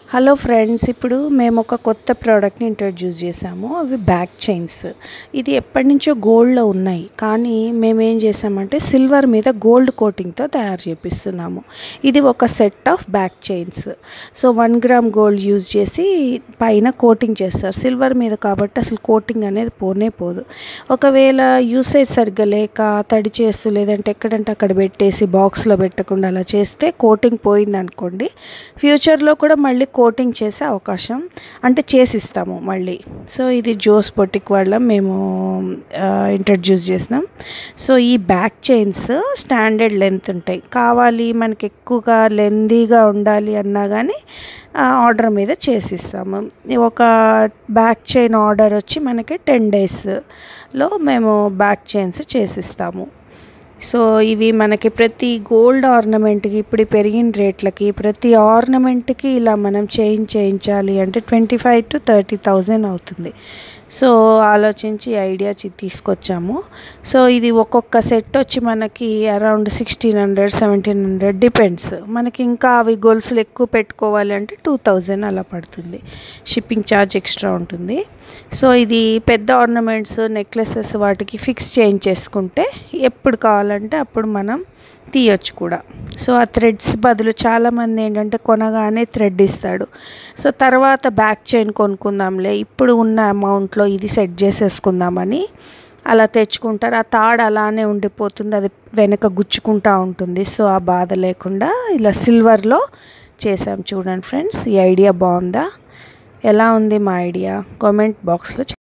hello friends ఇప్పుడు మేము ఒక కొత్త ప్రోడక్ట్ని ఇంట్రడ్యూస్ చేసాము అవి బ్యాక్ చైన్స్ ఇది ఎప్పటి నుంచో గోల్డ్లో ఉన్నాయి కానీ మేము ఏం చేసామంటే సిల్వర్ మీద గోల్డ్ కోటింగ్తో తయారు చేపిస్తున్నాము ఇది ఒక set of back chains so one gram gold use చేసి పైన కోటింగ్ చేస్తారు సిల్వర్ మీద కాబట్టి అసలు కోటింగ్ అనేది పోనే పోదు ఒకవేళ యూసేజ్ సరిగ్గా లేక తడి చేస్తూ లేదంటే ఎక్కడంటే అక్కడ పెట్టేసి బాక్స్లో పెట్టకుండా అలా చేస్తే కోటింగ్ పోయింది అనుకోండి ఫ్యూచర్లో కూడా మళ్ళీ కోటింగ్ చేసే అవకాశం అంటే చేసిస్తాము మళ్ళీ సో ఇది జోస్ పొటిక్ వాళ్ళ మేము ఇంట్రడ్యూస్ చేసినాం సో ఈ బ్యాక్ చైన్స్ స్టాండర్డ్ లెంత్ ఉంటాయి కావాలి మనకి ఎక్కువగా లెందీగా ఉండాలి అన్నా కానీ ఆర్డర్ మీద చేసిస్తాము ఒక బ్యాక్ చైన్ ఆర్డర్ వచ్చి మనకి టెన్ డేస్లో మేము బ్యాక్ చైన్స్ చేసిస్తాము సో ఇవి మనకి ప్రతి గోల్డ్ ఆర్నమెంట్కి ఇప్పుడు పెరిగిన రేట్లకి ప్రతి ఆర్నమెంట్కి ఇలా మనం చేంజ్ చేయించాలి అంటే twenty five to thirty thousand అవుతుంది సో ఆలోచించి ఐడియా తీసుకొచ్చాము సో ఇది ఒక్కొక్క సెట్ వచ్చి మనకి around sixteen hundred seventeen hundred depends మనకి ఇంకా అవి గొలుసులు ఎక్కువ పెట్టుకోవాలి అంటే టూ థౌజండ్ అలా పడుతుంది షిప్పింగ్ ఛార్జ్ ఎక్స్ట్రా ఉంటుంది సో ఇది పెద్ద ఆర్నమెంట్స్ నెక్లెసెస్ వాటికి ఫిక్స్ చేంజ్ చేసుకుంటే ఎప్పుడు కావాలంటే అప్పుడు మనం తీయొచ్చు కూడా సో ఆ థ్రెడ్స్ బదులు చాలామంది ఏంటంటే కొనగానే థ్రెడ్ ఇస్తాడు సో తర్వాత బ్యాక్ చైన్ కొనుక్కుందాంలే ఇప్పుడు ఉన్న అమౌంట్లో ఇది సెట్ చేసేసుకుందామని అలా తెచ్చుకుంటారు ఆ తాడు అలానే ఉండిపోతుంది అది వెనక గుచ్చుకుంటూ ఉంటుంది సో ఆ బాధ లేకుండా ఇలా సిల్వర్లో చేసాం చూడండి ఫ్రెండ్స్ ఈ ఐడియా బాగుందా ఎలా ఉంది మా ఐడియా కామెంట్ బాక్స్లో